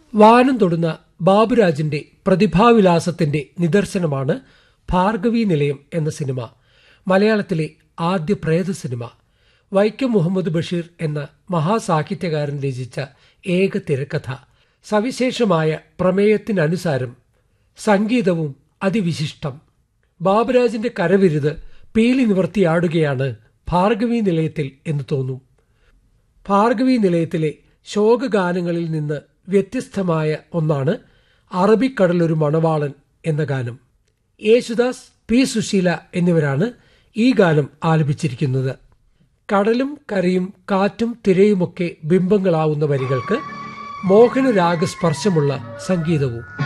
വാനം തൊടുന്ന ബാബുരാജിന്റെ പ്രതിഭാവിലാസത്തിന്റെ നിദർശനമാണ് ഭാർഗവി നിലയം എന്ന സിനിമ മലയാളത്തിലെ ആദ്യ പ്രേത സിനിമ വൈക്കം മുഹമ്മദ് ബഷീർ എന്ന മഹാസാഹിത്യകാരൻ രചിച്ച ഏക തിരക്കഥ സവിശേഷമായ പ്രമേയത്തിനനുസാരം സംഗീതവും അതിവിശിഷ്ടം ബാബുരാജിന്റെ കരവിരുത് പീലി നിവർത്തിയാടുകയാണ് ഭാർഗവി നിലയത്തിൽ എന്ന് തോന്നും ഭാർഗവി നിലയത്തിലെ ശോകഗാനങ്ങളിൽ നിന്ന് വ്യത്യസ്തമായ ഒന്നാണ് അറബിക്കടലൊരു മണവാളൻ എന്ന ഗാനം യേശുദാസ് പി സുശീല എന്നിവരാണ് ഈ ഗാനം ആലപിച്ചിരിക്കുന്നത് കടലും കരയും കാറ്റും തിരയുമൊക്കെ ബിംബങ്ങളാവുന്ന വരികൾക്ക് മോഹനരാഗ സ്പർശമുള്ള സംഗീതവും